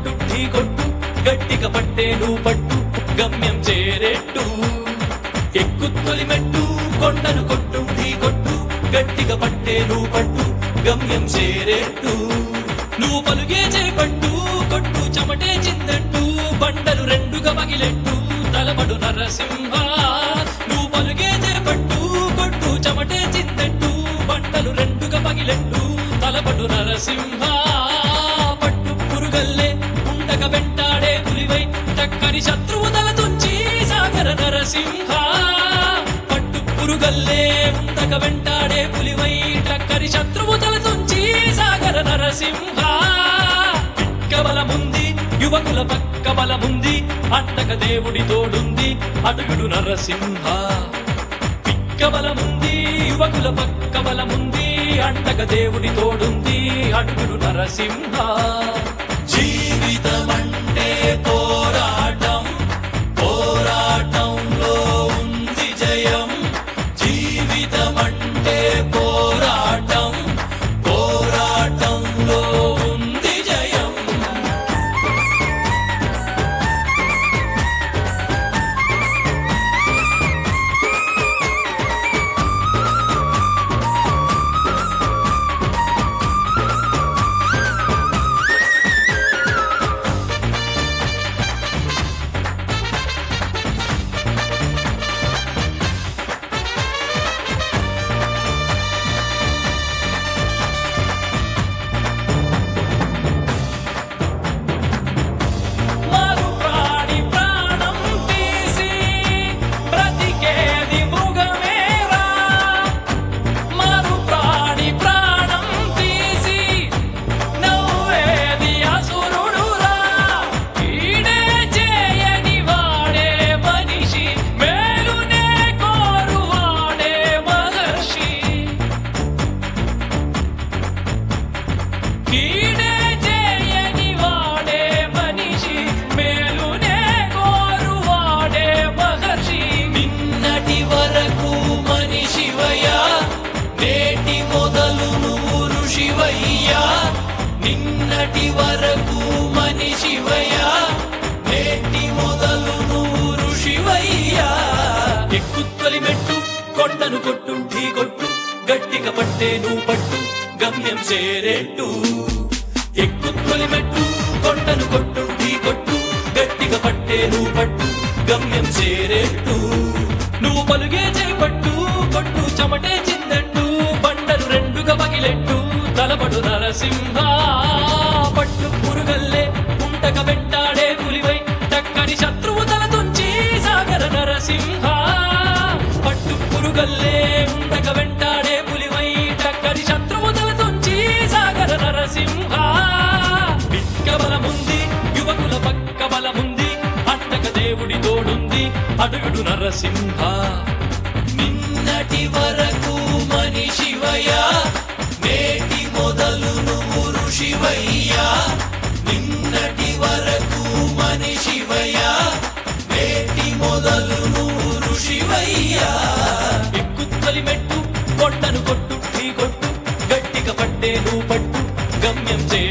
కొట్టు ఢీ కొట్టు గట్టిగా పట్టే నువ్వు పట్టు గమ్యం చేరేట్టు ఎక్కు తొలిమెట్టు కొండను కొట్టు ఢీ కొట్టు గట్టిగా పట్టే నువ్వు పట్టు గమ్యం చేరేట్టు నువ్వు పలుగే చేపట్టు కొట్టు చెమటే చిందట్టు బండలు రెండుగా మగిలెట్టు తలపడు నరసింహ నువ్వు పలుగే చేపట్టు కొట్టు చెమటే చిందట్టు బండలు రెండుగా పగిలెట్టు తలపడు నరసింహ పట్టు పురుగల్లే ఉండక వెంటాడే పులివై చక్కని శత్రువు తల తుంచి సాగర నరసింహ పట్టు పురుగల్లే ఉండక వెంటాడే పులివై చక్కని శత్రువు తల తుంచి సాగర నరసింహ పిక్క బలముంది యువకుల పక్క బలముంది అంటక దేవుడి తోడుంది అడుగుడు నరసింహ పిక్క బలముంది యువకుల పక్క బలముంది అంటక దేవుడి తోడుంది అడుగుడు నరసింహ జీవితమంటే పోరాటం పోరాటంలో ఉంది జయం జీవితమంటే పోరాటం పోరాటంలో ఉంది జయం మరు ప్రాణి ప్రాణం తీసి బ్రతికేది మృగమేరా మరు ప్రాణి ప్రాణం తీసి నవ్వేది అసురుడురా ఈడే చేయని వాడే మనిషి మేలునే కోరువాడే మహర్షి కీడే చేయని వాడే మనిషి మేలునే కోరువాడే మహర్షి నిన్నటి వరకు మనిషివయ్యా నేటి మొదలు నువ్వు ఋషివయ్యా నిన్నటి వరకు మనిషివయ్యా నేటి మొదలు నువ్వు ఋషివయ్యా ఎక్కుత్తొలి మెట్టు కొండను కొట్టు ఢీ కొట్టు గట్టిగా పట్టే నువ్వు పట్టు గమ్యం చేరేట్టు ఎక్కుత్తొలి మెట్టు కొండను కొట్టు ఢీ కొట్టు గట్టిగా పట్టే నువ్వు పట్టు గమ్యం చేరేట్టు నువ్వు పలుగే చేపట్టు కొట్టు చెమటే చిందట్టు బండలు రెండుగా పగిలెట్టు తలపడు నరసింహ పట్టు పురుగల్లే ఉంటక వెంటాడే పులివై చక్కని శత్రువు తల తుంచి సాగర నరసింహ పట్టు పురుగల్లే ఉంటక వెంటాడే పులివై చక్కని శత్రువు తల తుంచి సాగర నరసింహ పిక్క బలముంది యువకుల పక్క బలముంది అంటక దేవుడి తోడుంది అడుగుడు నరసింహ నిన్నటి వరకు మనిషివయ్యా నేటి మొదలు నువ్వు ఋషివయ్యా నిన్నటి వరకు మనిషివయ్యా నేటి మొదలు నువ్వు ఋషివయ్యా ఎక్కుత్తలి మెట్టు కొండను కొట్టు ఢీ కొట్టు గట్టిగా పట్టే నువ్వు పట్టు గమ్యం చే